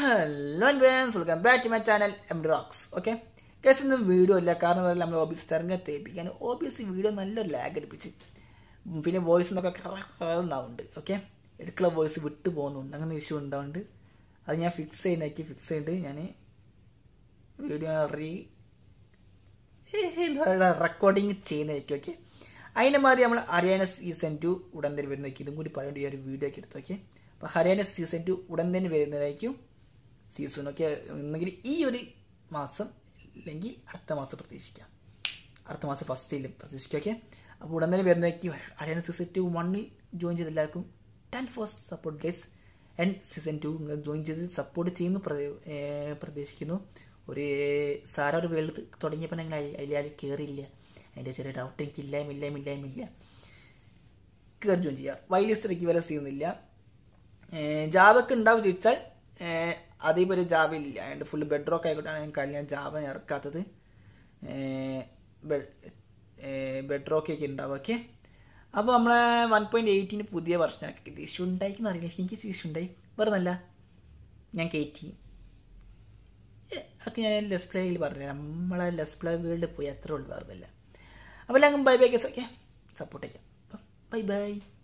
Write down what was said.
hello വേൻസ് welcome back to my channel M rocks okay guys ഇന്ന് video ഇല്ല കാരണം പറഞ്ഞാൽ നമ്മൾ ഓബിയസ് തിരഞ്ഞ തേപ്പിക്കാൻ ഓബിയസ് വീഡിയോ നല്ലൊരു ലാഗ് അടുപ്പിച്ച് പിന്നെ വോയിസ് എന്നൊക്കെ ഉണ്ടാവുന്നുണ്ട് ഓക്കെ എടുക്കുള്ള വോയിസ് വിട്ടു പോകുന്നുണ്ട് അങ്ങനെ ഇഷ്യൂ ഉണ്ടാവുന്നുണ്ട് അത് ഞാൻ ഫിക്സ് ചെയ്യുന്നതാക്കി ഫിക്സ് ചെയ്തിട്ട് ഞാൻ വീഡിയോ റീ റെക്കോർഡിങ് ചെയ്യുന്നതായിരിക്കും ഓക്കെ അതിൻ്റെ മാതിരി നമ്മൾ ഹരിയാന സീസൺ ടു ഉടൻ തന്നെ വരുന്നതായിരിക്കും ഇതും കൂടി പറയേണ്ട ഈ ഒരു വീഡിയോ ഒക്കെ എടുത്തു ഓക്കെ അപ്പോൾ ഹരിയാന സീസൺ ടു ഉടൻ തന്നെ വരുന്നതായിരിക്കും സീസൺ ഒക്കെ ഒന്നെങ്കിൽ ഈ ഒരു മാസം അല്ലെങ്കിൽ അടുത്ത മാസം പ്രതീക്ഷിക്കാം അടുത്ത മാസം ഫസ്റ്റിൽ പ്രതീക്ഷിക്കാം ഓക്കെ അപ്പോൾ ഉടൻ തന്നെ വരുന്നതായിരിക്കും ഹരിയാന സീസൺ ടു വണ്ണിൽ ജോയിൻ ചെയ്ത എല്ലാവർക്കും thanks for support guys and season two join ചെയ്ത് സപ്പോർട്ട് ചെയ്യുന്നു പ്രതീക്ഷിക്കുന്നു ഒരു സാര ഒരു വേൾഡ് തുടങ്ങിയപ്പോൾ ഞങ്ങൾ അതിലാരും കയറിയില്ല അതിൻ്റെ ചെറിയ ഡൗട്ട് എനിക്ക് ഇല്ലായ്മ ഇല്ലായ്മ ഇല്ലായ്മ ഇല്ല കയറി ജോയിൻ ചെയ്യുക വൈലിസ്റ്റ് വരെ ചെയ്യുന്നില്ല ജാവക്ക് ഉണ്ടാവും ചോദിച്ചാൽ അതേപോലെ ജാവ ഇല്ല അതുകൊണ്ട് ഫുള്ള് ബെഡ് റോക്ക് ആയിക്കോട്ടാണ് ഞാൻ കഴിഞ്ഞ ജാവ ഇറക്കാത്തത് ബെഡ് റോക്ക് ഒക്കെ ഉണ്ടാവും ഓക്കെ അപ്പോൾ നമ്മളെ വൺ പോയിൻറ്റ് എയ്റ്റിന് പുതിയ വർഷനാക്കി ഇഷ്യൂ ഉണ്ടായിക്കെന്ന് അറിയില്ല എനിക്ക് ഇഷ്യൂ ഉണ്ടായി വേറെ നല്ല ഞാൻ കയറ്റി അതൊക്കെ ഞാൻ ലെസ് പ്ലേയിൽ പറഞ്ഞു നമ്മളെ ലെസ് പ്ലേ വേൾഡ് പോയി അത്രേ ഉള്ളൂ വേറെ അപ്പോൾ എല്ലാം bye bye guys okay support ചെയ്യാം ബൈ ബൈ